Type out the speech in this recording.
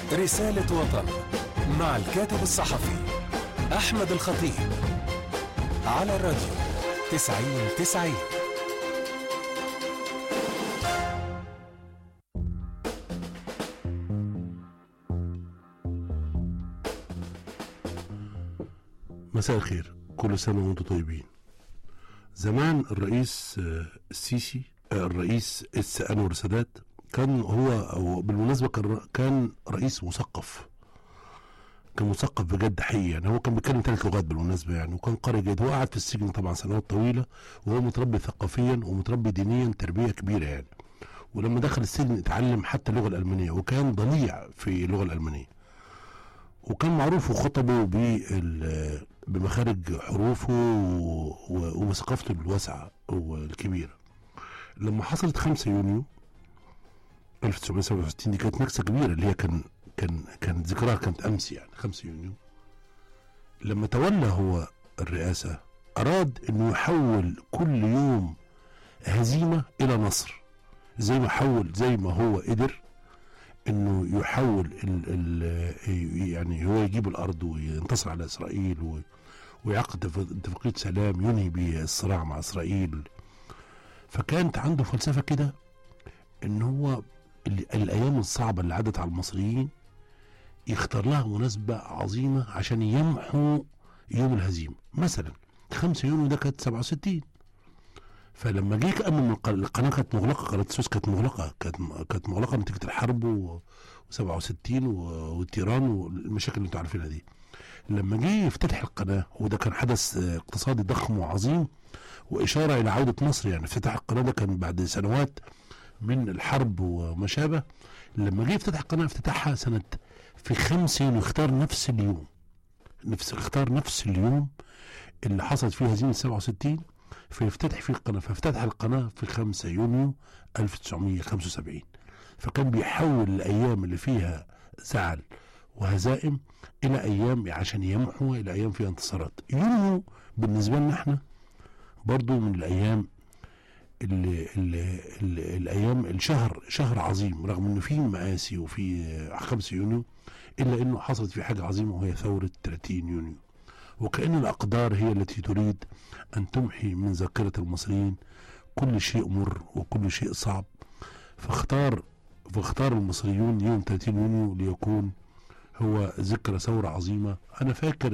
رسالة وطن مع الكاتب الصحفي أحمد الخطيب على الراديو تسعين تسعين مساء الخير كل سنة وانتم طيبين زمان الرئيس آه، السيسي آه، الرئيس الس- أنور السادات كان هو أو بالمناسبة كان كان رئيس مثقف كان مثقف بجد حقيقي يعني هو كان بيتكلم ثلاث لغات بالمناسبة يعني وكان قارئ جيد هو قعد في السجن طبعا سنوات طويلة وهو متربي ثقافيا ومتربي دينيا تربية كبيرة يعني ولما دخل السجن اتعلم حتى اللغة الألمانية وكان ضليع في اللغة الألمانية وكان معروف خطبه بال- بمخارج حروفه و- و- وثقافته الواسعة والكبيرة لما حصلت 5 يونيو 1967 دي كانت نكسة كبيرة اللي هي كان كان كانت ذكرها كانت أمس يعني 5 يونيو لما تولى هو الرئاسة أراد أنه يحول كل يوم هزيمة إلى نصر زي ما حول زي ما هو قدر انه يحول ال ال يعني هو يجيب الارض وينتصر على اسرائيل و- ويعقد اتف- اتفاقيه سلام ينهي بيه الصراع مع اسرائيل فكانت عنده فلسفه كده ان هو ال- الايام الصعبه اللي عدت على المصريين يختار لها مناسبه عظيمه عشان يمحوا يوم الهزيمه مثلا 5 يونيو ده كانت 67 فلما جه كأمن من الق- القناه كانت مغلقه قناه السويس كانت مغلقه كانت كانت مغلقه نتيجه الحرب و و67 والتيران والمشاكل اللي انتوا عارفينها دي لما جه يفتتح القناه وده كان حدث آه، اقتصادي ضخم وعظيم واشاره الى عوده مصر يعني افتتاح القناه ده كان بعد سنوات من الحرب وما شابه لما جه يفتتح القناه افتتحها سنه في 5 يونيو اختار نفس اليوم نفس اختار نفس اليوم اللي حصلت فيه هزيمه 67 فيفتتح فيه القناه فافتتح القناه في 5 يونيو 1975 فكان بيحول الايام اللي فيها زعل وهزائم الى ايام عشان يمحو الى ايام فيها انتصارات يونيو بالنسبه لنا احنا برضو من الايام اللي, اللي, اللي الايام الشهر شهر عظيم رغم انه فيه مآسي وفي 5 يونيو الا انه حصلت فيه حاجه عظيمه وهي ثوره 30 يونيو وكأن الأقدار هي التي تريد أن تمحي من ذاكرة المصريين كل شيء مر وكل شيء صعب فاختار فاختار المصريون يوم 30 يونيو ليكون هو ذكرى ثورة عظيمة أنا فاكر